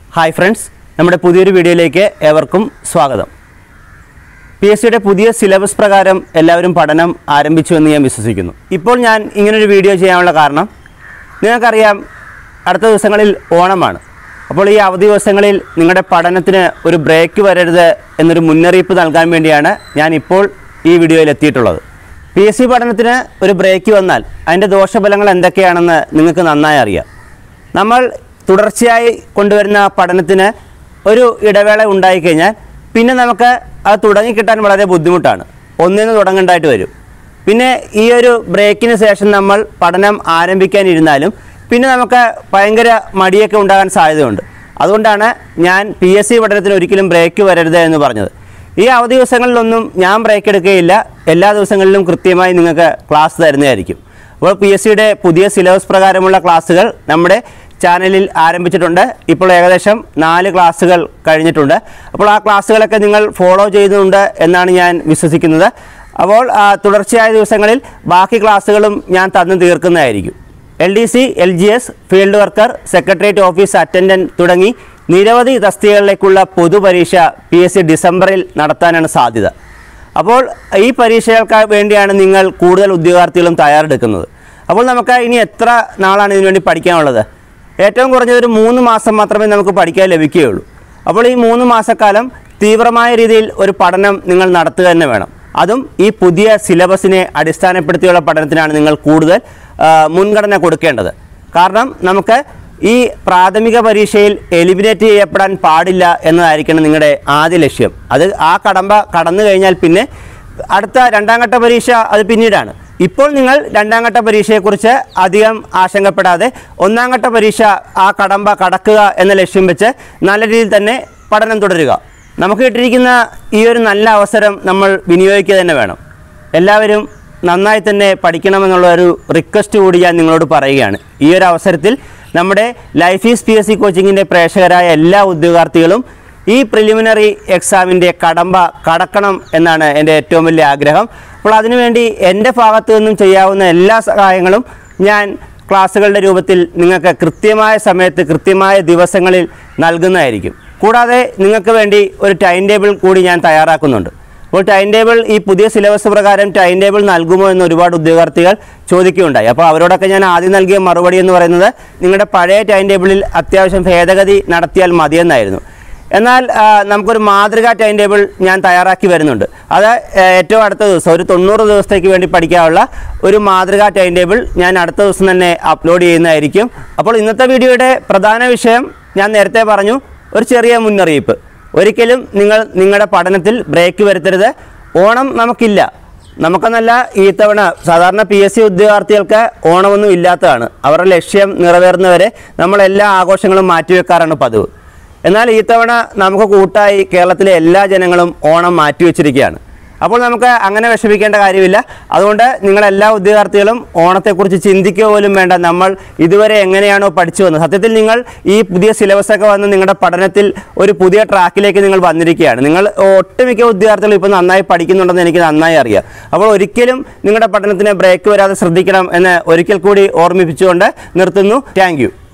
hi friends നമ്മുടെ പുതിയൊരു വീഡിയോയിലേക്ക് ഏവർക്കും സ്വാഗതം പി എസ് സിയുടെ പുതിയ സിലബസ് പ്രകാരം എല്ലാവരും പഠനം ആരംഭിച്ചു എന്ന് ഞാൻ വിശ്വസിക്കുന്നു ഇപ്പോൾ ഞാൻ ഇങ്ങനൊരു വീഡിയോ ചെയ്യാനുള്ള കാരണം നിങ്ങൾക്കറിയാം അടുത്ത ദിവസങ്ങളിൽ ഓണമാണ് അപ്പോൾ ഈ അവധി ദിവസങ്ങളിൽ നിങ്ങളുടെ പഠനത്തിന് ഒരു ബ്രേക്ക് വരരുത് എന്നൊരു മുന്നറിയിപ്പ് നൽകാൻ വേണ്ടിയാണ് ഞാൻ ഇപ്പോൾ ഈ വീഡിയോയിൽ എത്തിയിട്ടുള്ളത് പി എസ് സി പഠനത്തിന് ഒരു ബ്രേക്ക് വന്നാൽ അതിൻ്റെ ദോഷഫലങ്ങൾ എന്തൊക്കെയാണെന്ന് നിങ്ങൾക്ക് നന്നായി അറിയാം നമ്മൾ തുടർച്ചയായി കൊണ്ടുവരുന്ന പഠനത്തിന് ഒരു ഇടവേള ഉണ്ടായിക്കഴിഞ്ഞാൽ പിന്നെ നമുക്ക് അത് തുടങ്ങിക്കിട്ടാൻ വളരെ ബുദ്ധിമുട്ടാണ് ഒന്നിന് തുടങ്ങേണ്ടതായിട്ട് വരും പിന്നെ ഈ ഒരു ബ്രേക്കിന് ശേഷം നമ്മൾ പഠനം ആരംഭിക്കാനിരുന്നാലും പിന്നെ നമുക്ക് ഭയങ്കര മടിയൊക്കെ ഉണ്ടാകാൻ സാധ്യതയുണ്ട് അതുകൊണ്ടാണ് ഞാൻ പി എസ് സി പഠനത്തിന് ഒരിക്കലും ബ്രേക്ക് വരരുത് എന്ന് പറഞ്ഞത് ഈ അവധി ദിവസങ്ങളിലൊന്നും ഞാൻ ബ്രേക്ക് എടുക്കുകയില്ല എല്ലാ ദിവസങ്ങളിലും കൃത്യമായി നിങ്ങൾക്ക് ക്ലാസ് തരുന്നതായിരിക്കും അപ്പോൾ പി എസ് സിയുടെ പുതിയ സിലബസ് പ്രകാരമുള്ള ക്ലാസ്സുകൾ നമ്മുടെ ചാനലിൽ ആരംഭിച്ചിട്ടുണ്ട് ഇപ്പോൾ ഏകദേശം നാല് ക്ലാസ്സുകൾ കഴിഞ്ഞിട്ടുണ്ട് അപ്പോൾ ആ ക്ലാസ്സുകളൊക്കെ നിങ്ങൾ ഫോളോ ചെയ്യുന്നുണ്ട് എന്നാണ് ഞാൻ വിശ്വസിക്കുന്നത് അപ്പോൾ ആ, തുടർച്ചയായ ദിവസങ്ങളിൽ ബാക്കി ക്ലാസ്സുകളും ഞാൻ തന്നു തീർക്കുന്നതായിരിക്കും L D C L G S field worker secretariat office attendant തുടങ്ങി നിരവധി തസ്തികകളിലേക്കുള്ള പൊതുപരീക്ഷ പി എസ് സി ഡിസംബറിൽ നടത്താനാണ് സാധ്യത അപ്പോൾ ഈ പരീക്ഷകൾക്ക് വേണ്ടിയാണ് നിങ്ങൾ കൂടുതൽ ഉദ്യോഗാർത്ഥികളും തയ്യാറെടുക്കുന്നത് അപ്പോൾ നമുക്ക് ഇനി എത്ര നാളാണ് ഇതിനു വേണ്ടി പഠിക്കാനുള്ളത് ഏറ്റവും കുറഞ്ഞത് ഒരു മൂന്ന് മാസം മാത്രമേ നമുക്ക് പഠിക്കാൻ ലഭിക്കുകയുള്ളൂ അപ്പോൾ ഈ മൂന്ന് മാസക്കാലം തീവ്രമായ രീതിയിൽ ഒരു പഠനം നിങ്ങൾ നടത്തുക തന്നെ വേണം അതും ഈ പുതിയ സിലബസിനെ അടിസ്ഥാനപ്പെടുത്തിയുള്ള പഠനത്തിനാണ് നിങ്ങൾ കൂടുതൽ ആ, മുൻഗണന കൊടുക്കേണ്ടത് കാരണം നമുക്ക് ഈ പ്രാഥമിക പരീക്ഷയിൽ എലിമിനേറ്റ് ചെയ്യപ്പെടാൻ പാടില്ല എന്നതായിരിക്കണം നിങ്ങളുടെ ആദ്യ ലക്ഷ്യം അത് ആ കടമ്പ കടന്നു കഴിഞ്ഞാൽ പിന്നെ അടുത്ത രണ്ടാം ഘട്ട പരീക്ഷ അത് പിന്നീടാണ് ഇപ്പോൾ നിങ്ങൾ രണ്ടാം ഘട്ട പരീക്ഷയെക്കുറിച്ച് അധികം ആശങ്കപ്പെടാതെ ഒന്നാം ഘട്ട പരീക്ഷ ആ കടമ്പ കടക്കുക എന്ന ലക്ഷ്യം വെച്ച് നല്ല രീതിയിൽ തന്നെ പഠനം തുടരുക നമുക്ക് കിട്ടിയിരിക്കുന്ന ഈ ഒരു നല്ല അവസരം നമ്മൾ വിനിയോഗിക്കുക തന്നെ വേണം എല്ലാവരും നന്നായി തന്നെ പഠിക്കണമെന്നുള്ള ഒരു റിക്വസ്റ്റ് കൂടി ഞാൻ നിങ്ങളോട് പറയുകയാണ് ഈ ഒരു അവസരത്തിൽ നമ്മുടെ life is P S C കോച്ചിങ്ങിൻ്റെ പ്രേക്ഷകരായ എല്ലാ ഉദ്യോഗാർത്ഥികളും ഈ പ്രിലിമിനറി എക്സാമിൻ്റെ കടമ്പ കടക്കണം എന്നാണ് എൻ്റെ ഏറ്റവും വലിയ ആഗ്രഹം അപ്പോൾ അതിനുവേണ്ടി എൻ്റെ ഭാഗത്തു നിന്നും ചെയ്യാവുന്ന എല്ലാ സഹായങ്ങളും ഞാൻ ക്ലാസ്സുകളുടെ രൂപത്തിൽ നിങ്ങൾക്ക് കൃത്യമായ സമയത്ത് കൃത്യമായ ദിവസങ്ങളിൽ നൽകുന്നതായിരിക്കും കൂടാതെ നിങ്ങൾക്ക് വേണ്ടി ഒരു ടൈം ടേബിൾ കൂടി ഞാൻ തയ്യാറാക്കുന്നുണ്ട് അപ്പോൾ ടൈം ടേബിൾ ഈ പുതിയ സിലബസ് പ്രകാരം ടൈം ടേബിൾ നൽകുമോ എന്ന് ഒരുപാട് ഉദ്യോഗാർത്ഥികൾ ചോദിക്കുകയുണ്ടായി അപ്പോൾ അവരോടൊക്കെ ഞാൻ ആദ്യം നൽകിയ മറുപടി എന്ന് പറയുന്നത് നിങ്ങളുടെ പഴയ ടൈം ടേബിളിൽ അത്യാവശ്യം ഭേദഗതി നടത്തിയാൽ മതിയെന്നായിരുന്നു എന്നാൽ ആ, നമുക്കൊരു മാതൃകാ ടൈം ടേബിൾ ഞാൻ തയ്യാറാക്കി വരുന്നുണ്ട് അത് ആ, ഏറ്റവും അടുത്ത ദിവസം ഒരു തൊണ്ണൂറ് ദിവസത്തേക്ക് വേണ്ടി പഠിക്കാനുള്ള ഒരു മാതൃകാ ടൈം ടേബിൾ ഞാൻ അടുത്ത ദിവസം തന്നെ അപ്ലോഡ് ചെയ്യുന്നതായിരിക്കും അപ്പോൾ ഇന്നത്തെ വീഡിയോയുടെ പ്രധാന വിഷയം ഞാൻ നേരത്തെ പറഞ്ഞു ഒരു ചെറിയ മുന്നറിയിപ്പ് ഒരിക്കലും നിങ്ങൾ നിങ്ങളുടെ പഠനത്തിൽ ബ്രേക്ക് വരുത്തരുത് ഓണം നമുക്കില്ല നമുക്കെന്നല്ല ഈ തവണ സാധാരണ പി എസ് സി ഉദ്യോഗാർത്ഥികൾക്ക് ഓണമൊന്നും ഇല്ലാത്തതാണ് അവരുടെ ലക്ഷ്യം നിറവേറുന്നവരെ നമ്മൾ എല്ലാ ആഘോഷങ്ങളും മാറ്റിവെക്കാറാണ് പതിവ് എന്നാൽ ഈ തവണ നമുക്ക് കൂട്ടായി കേരളത്തിലെ എല്ലാ ജനങ്ങളും ഓണം മാറ്റിവെച്ചിരിക്കുകയാണ് അപ്പോൾ നമുക്ക് അങ്ങനെ വിഷമിക്കേണ്ട കാര്യമില്ല അതുകൊണ്ട് നിങ്ങളെല്ലാ ഉദ്യോഗാർത്ഥികളും ഓണത്തെക്കുറിച്ച് ചിന്തിക്കുക പോലും വേണ്ട നമ്മൾ ഇതുവരെ എങ്ങനെയാണോ പഠിച്ചു വന്നത് സത്യത്തിൽ നിങ്ങൾ ഈ പുതിയ സിലബസൊക്കെ വന്ന് നിങ്ങളുടെ പഠനത്തിൽ ഒരു പുതിയ ട്രാക്കിലേക്ക് നിങ്ങൾ വന്നിരിക്കുകയാണ് നിങ്ങൾ ഒട്ടുമിക്ക ഉദ്യോഗാർത്ഥികളും ഇപ്പോൾ നന്നായി പഠിക്കുന്നുണ്ടെന്ന് എനിക്ക് നന്നായി അറിയാം അപ്പോൾ ഒരിക്കലും നിങ്ങളുടെ പഠനത്തിന് ബ്രേക്ക് വരാതെ ശ്രദ്ധിക്കണം എന്ന് ഒരിക്കൽ കൂടി ഓർമ്മിപ്പിച്ചുകൊണ്ട് നിർത്തുന്നു താങ്ക്